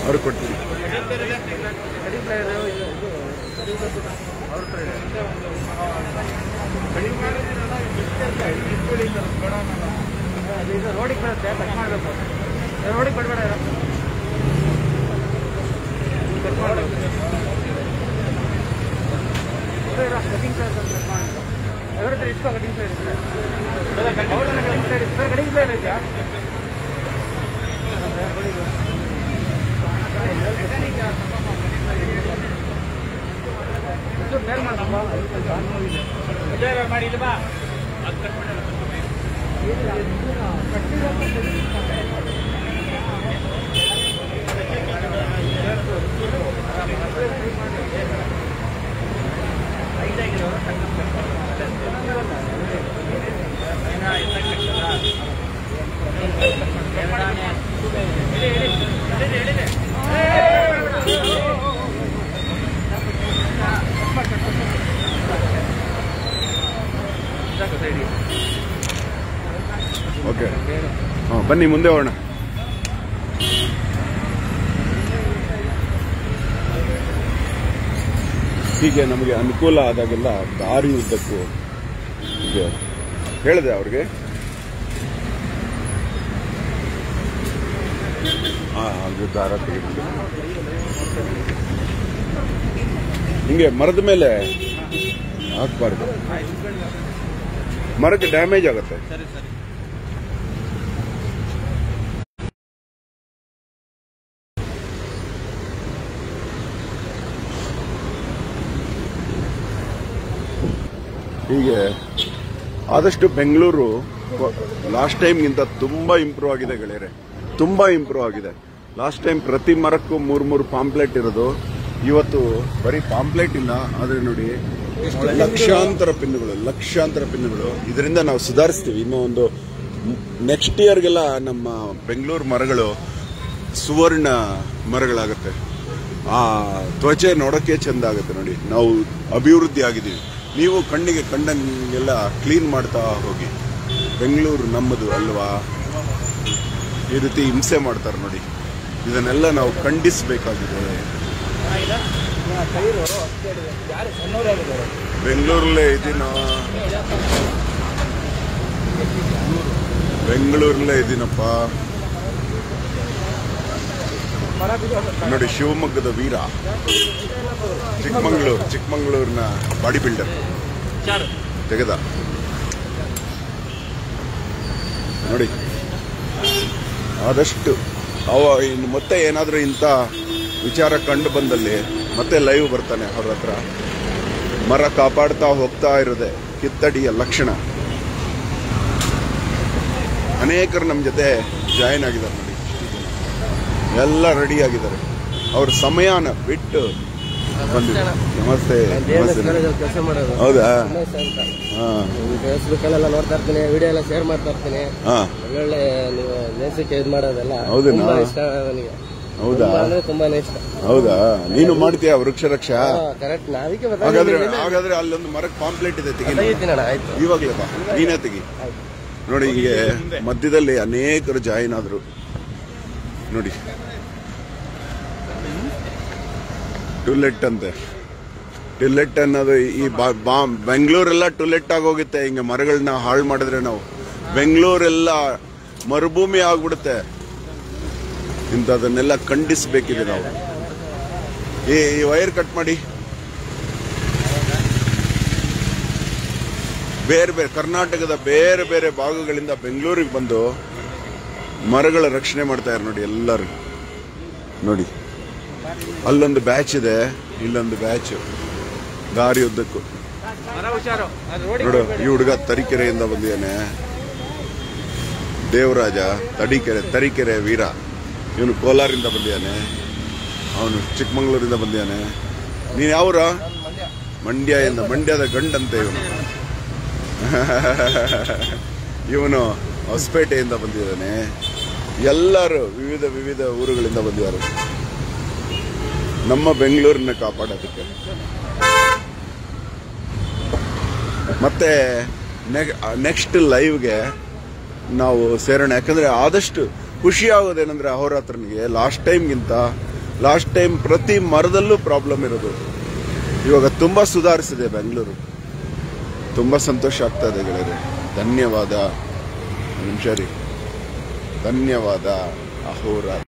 ಅವ್ರಿಗೆ ಕೊಡ್ತೀನಿ ರೋಡಿಗೆ ಬರುತ್ತೆ ಕಟ್ ಮಾಡಬೇಕು ರೋಡಿಗೆ ಕೊಡಬೇಡ ಕಟ್ ಮಾಡಬೇಕು ಕಟಿಂಗ್ ಪ್ಲೇಸ್ ಅಂತ ಕಟ್ ಮಾಡಿ ಅವ್ರ ಹತ್ರ ಇಸ್ಕೋ ಕಟಿಂಗ್ ಪ್ಲೇಸ್ ಅವ್ರ cutting place sir cutting place ಐತಾ ಬೇರೆ ಮಾಡಿ ಬಾ ಓಕೆ ಹಾಂ ಬನ್ನಿ ಮುಂದೆ ಹೋಗೋಣ ಹೀಗೆ ನಮಗೆ ಅನುಕೂಲ ಆದಾಗೆಲ್ಲ ದಾರಿ ಉದ್ದಕ್ಕೂ ಹೀಗೆ ಹೇಳಿದೆ ಅವ್ರಿಗೆ ಹಾಂ ಅದು ದಾರ ತೆಗೆದು ಹಿಂಗೆ ಮರದ ಮೇಲೆ ಹಾಕ್ಬಾರ್ದು ಮರಕ್ಕೆ ಡ್ಯಾಮೇಜ್ ಆಗುತ್ತೆ ಹೀಗೆ ಆದಷ್ಟು ಬೆಂಗಳೂರು ಲಾಸ್ಟ್ ಟೈಮ್ಗಿಂತ ತುಂಬಾ ಇಂಪ್ರೂವ್ ಆಗಿದೆ ಗೆಳೆಯರೆ ತುಂಬಾ ಇಂಪ್ರೂವ್ ಆಗಿದೆ ಲಾಸ್ಟ್ ಟೈಮ್ ಪ್ರತಿ ಮರಕ್ಕೂ ಮೂರ್ ಮೂರು ಪಾಂಪ್ಲೆಟ್ ಇರೋದು ಇವತ್ತು ಬರೀ ಪಾಂಪ್ಲೆಟ್ ಇಲ್ಲ ಆದ್ರೆ ನೋಡಿ ಲಕ್ಷಾಂತರ ಪಿನ್ನುಗಳು ಲಕ್ಷಾಂತರ ಪಿನ್ನುಗಳು ಇದರಿಂದ ನಾವು ಸುಧಾರಿಸ್ತೀವಿ ಇನ್ನೂ ಒಂದು ನೆಕ್ಸ್ಟ್ ಇಯರ್ಗೆಲ್ಲ ನಮ್ಮ ಬೆಂಗಳೂರು ಮರಗಳು ಸುವರ್ಣ ಮರಗಳಾಗುತ್ತೆ ಆ ತ್ವಚೆ ನೋಡೋಕೆ ಚಂದ ಆಗುತ್ತೆ ನೋಡಿ ನಾವು ಅಭಿವೃದ್ಧಿ ಆಗಿದ್ದೀವಿ ನೀವು ಕಣ್ಣಿಗೆ ಕಂಡಂಗೆಲ್ಲ ಕ್ಲೀನ್ ಮಾಡ್ತಾ ಹೋಗಿ ಬೆಂಗಳೂರು ನಮ್ಮದು ಅಲ್ವಾ ಈ ರೀತಿ ಹಿಂಸೆ ಮಾಡ್ತಾರೆ ನೋಡಿ ಇದನ್ನೆಲ್ಲ ನಾವು ಖಂಡಿಸಬೇಕಾಗಿದೆ ಬೆಂಗಳೂರಲ್ಲೇ ಇದೀನ ಬೆಂಗಳೂರಲ್ಲೇ ಇದೀನಪ್ಪ ನೋಡಿ ಶಿವಮೊಗ್ಗದ ವೀರ ಚಿಕ್ಕಮಂಗ್ಳೂರು ಚಿಕ್ಕಮಂಗ್ಳೂರಿನ ಬಾಡಿ ಬಿಲ್ಡರ್ ತೆಗೆದ ನೋಡಿ ಆದಷ್ಟು ಅವ ಇನ್ನು ಮತ್ತೆ ಏನಾದರೂ ಇಂಥ ವಿಚಾರ ಕಂಡು ಬಂದಲ್ಲಿ ಮತ್ತೆ ಲೈವ್ ಬರ್ತಾನೆ ಅವ್ರ ಹತ್ರ ಮರ ಕಾಪಾಡ್ತಾ ಹೋಗ್ತಾ ಇರೋದೆ ಕಿತ್ತಡಿಯ ಲಕ್ಷಣ ಅನೇಕರು ನಮ್ಮ ಜೊತೆ ಜಾಯಿನ್ ಆಗಿದ್ದಾರೆ ನೋಡಿ ಎಲ್ಲ ರೆಡಿ ಆಗಿದ್ದಾರೆ ಅವ್ರ ಸಮಯನ ಬಿಟ್ಟು ಬಂದಿದ್ದಾರೆ ನಮಸ್ತೆ ನಮಸ್ತೆ ಕೆಲಸ ಮಾಡೋದು ಹೌದಾ ಉಮೇಶ್ ಅಂತ ಹಾ ಫೇಸ್ಬುಕ್ ಅಲ್ಲೆಲ್ಲ ನೋಡ್ತಾ ಇರ್ತೀನಿ ವಿಡಿಯೋ ಎಲ್ಲ ಶೇರ್ ಮಾಡ್ತಾ ಇರ್ತೀನಿ ಹಾ ಒಳ್ಳೊಳ್ಳೆ ನೀವು ನೇಸಕ್ಕೆ ಇದು ಮಾಡೋದೆಲ್ಲ ಹೌದೇನಾ? ತುಂಬಾ ಇಷ್ಟ ನನಗೆ ಹೌದಾ ತುಂಬಾ ಅಂದ್ರೆ ತುಂಬಾನೇ ಇಷ್ಟ ಹೌದಾ ನೀನು ಮಾಡ್ತೀಯ ವೃಕ್ಷ ರಕ್ಷಾ ಕರೆಕ್ಟ್ ನಾವಿಕೆ ಹಾಗಾದ್ರೆ ಹಾಗಾದ್ರೆ ಅಲ್ಲೊಂದು ಮರಕ್ಕೆ ಪಾಂಪ್ಲೆಟ್ ಇದೆ ತೆಗಿ ತೆಗಿತೀನಿ ಅಣ್ಣ ಆಯ್ತು ಇವಾಗಲೇ ಬಾ ನೀನೇ ತೆಗಿ ನೋಡಿ ಹಿಂಗೆ ಮಧ್ಯದಲ್ಲಿ ಅನೇಕರು ಜಾಯಿನ್ ಆದ್ರು ನೋಡಿ ಟುಲೆಟ್ ಅಂತೆ ಟುಲೆಟ್ ಅನ್ನೋದು ಈ ಬಾ- ಬಾ- ಬೆಂಗಳೂರೆಲ್ಲ ಟುಲೆಟ್ ಆಗೋಗುತ್ತೆ ಹಿಂಗೆ ಮರಗಳನ್ನ ಹಾಳು ಮಾಡಿದ್ರೆ ನಾವು ಬೆಂಗಳೂರೆಲ್ಲ ಮರುಭೂಮಿ ಆಗ್ಬಿಡುತ್ತೆ ಇಂಥದನ್ನೆಲ್ಲ ಖಂಡಿಸ್ಬೇಕಿದೆ ನಾವು ಈ ಈ ವೈರ್ ಕಟ್ ಮಾಡಿ ಬೇರೆ ಬೇರೆ ಕರ್ನಾಟಕದ ಬೇರೆ ಬೇರೆ ಭಾಗಗಳಿಂದ ಬೆಂಗಳೂರಿಗೆ ಬಂದು ಮರಗಳ ರಕ್ಷಣೆ ಮಾಡ್ತಾರೆ ನೋಡಿ ಎಲ್ಲರೂ ನೋಡಿ ಅಲ್ಲೊಂದು ಬ್ಯಾಚ್ ಇದೆ ಇಲ್ಲೊಂದು ಬ್ಯಾಚ್ ದಾರಿ ಉದ್ದಕ್ಕೂ ಹುಷಾರು ನೋಡು ಈ ಹುಡುಗ ತರೀಕೆರೆಯಿಂದ ಬಂದಿದ್ದಾನೆ ದೇವರಾಜ ತಡಿಕೆರೆ ತರೀಕೆರೆ ವೀರ ಇವನು ಕೋಲಾರಿಂದ ಬಂದಿದ್ದಾನೆ ಅವನು ಚಿಕ್ಕಮಂಗ್ಳೂರಿಂದ ಬಂದಿದ್ದಾನೆ ನೀನು ಯಾವೂರ ಮಂಡ್ಯದಿಂದ ಮಂಡ್ಯದ ಗಂಡಂತೆ ಇವನು ಇವನು ಹೊಸಪೇಟೆಯಿಂದ ಬಂದಿದ್ದಾನೆ ಎಲ್ಲರೂ ವಿವಿಧ ವಿವಿಧ ಊರುಗಳಿಂದ ಬಂದಿದ್ದಾರೆ ನಮ್ಮ ಬೆಂಗಳೂರನ್ನ ಕಾಪಾಡೋದಕ್ಕೆ ಮತ್ತೆ ನೆಕ್ಸ್ಟ್ ಲೈವ್ಗೆ ನಾವು ಸೇರೋಣ ಯಾಕಂದ್ರೆ ಆದಷ್ಟು ಖುಷಿ ಆಗೋದೇನೆಂದ್ರೆ ಅಹೋರಾತ್ರನಿಗೆ ಲಾಸ್ಟ್ ಟೈಮ್ಗಿಂತ ಲಾಸ್ಟ್ ಟೈಮ್ ಪ್ರತಿ ಮರದಲ್ಲೂ ಪ್ರಾಬ್ಲಮ್ ಇರೋದು ಇವಾಗ ತುಂಬಾ ಸುಧಾರಿಸಿದೆ ಬೆಂಗಳೂರು ತುಂಬಾ ಸಂತೋಷ ಆಗ್ತಾ ಇದೆ ಗೆಳೆಯರೆ ಧನ್ಯವಾದ ಒಂದ್ ನಿಮಿಷ ರೀ ಧನ್ಯವಾದ ಅಹೋರ